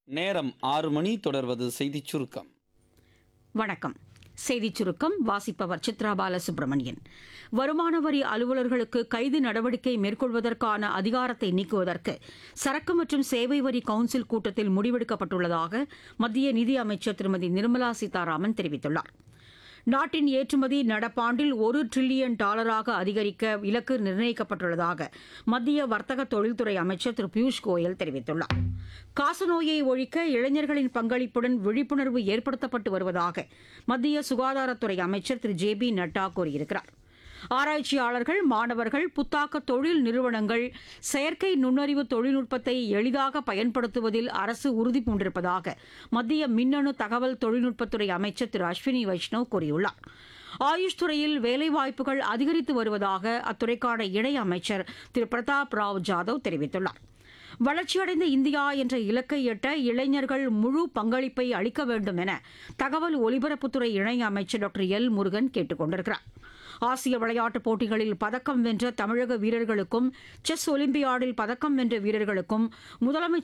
நேரம் ஆறு மணி தொடர்வது செய்திச் சுருக்கம் வணக்கம் செய்திச் சுருக்கம் வாசிப்பவர் சித்ரா பாலசுப்ரமணியன் வருமான வரி அலுவலர்களுக்கு கைது நடவடிக்கை மேற்கொள்வதற்கான அதிகாரத்தை நீக்குவதற்கு சரக்கு மற்றும் சேவை வரி கவுன்சில் கூட்டத்தில் முடிவெடுக்கப்பட்டுள்ளதாக மத்திய நிதி அமைச்சர் திருமதி நிர்மலா சீதாராமன் தெரிவித்துள்ளார் நாட்டின் ஏற்றுமதி நடப்பாண்டில் ஒரு டிரில்லியன் டாலராக அதிகரிக்க இலக்கு நிர்ணயிக்கப்பட்டுள்ளதாக மத்திய வர்த்தக தொழில்துறை அமைச்சர் திரு பியூஷ் கோயல் தெரிவித்துள்ளார் காசநோயை ஒழிக்க இளைஞர்களின் பங்களிப்புடன் விழிப்புணர்வு ஏற்படுத்தப்பட்டு வருவதாக மத்திய சுகாதாரத்துறை அமைச்சர் திரு ஜே பி நட்டா கூறியிருக்கிறார் ஆராய்ச்சியாளர்கள் மாணவர்கள் புத்தாக்க தொழில் நிறுவனங்கள் செயற்கை நுண்ணறிவு தொழில்நுட்பத்தை எளிதாக பயன்படுத்துவதில் அரசு உறுதி பூண்டிருப்பதாக மத்திய மின்னணு தகவல் தொழில்நுட்பத்துறை அமைச்சர் திரு அஸ்வினி வைஷ்ணவ் கூறியுள்ளார் ஆயுஷ் துறையில் வேலைவாய்ப்புகள் அதிகரித்து வருவதாக அத்துறைக்கான இணை அமைச்சர் திரு பிரதாப் ராவ் ஜாதவ் தெரிவித்துள்ளார் வளர்ச்சியடைந்த இந்தியா என்ற இலக்கை எட்ட இளைஞர்கள் முழு பங்களிப்பை அளிக்க வேண்டும் என தகவல் ஒலிபரப்புத்துறை இணை அமைச்சர் டாக்டர் எல் முருகன் கேட்டுக் கொண்டிருக்கிறார் ஆசிய விளையாட்டுப் போட்டிகளில் பதக்கம் வென்ற தமிழக வீரர்களுக்கும் செஸ் ஒலிம்பியாடில் பதக்கம் வென்ற வீரர்களுக்கும் முதலமைச்சர்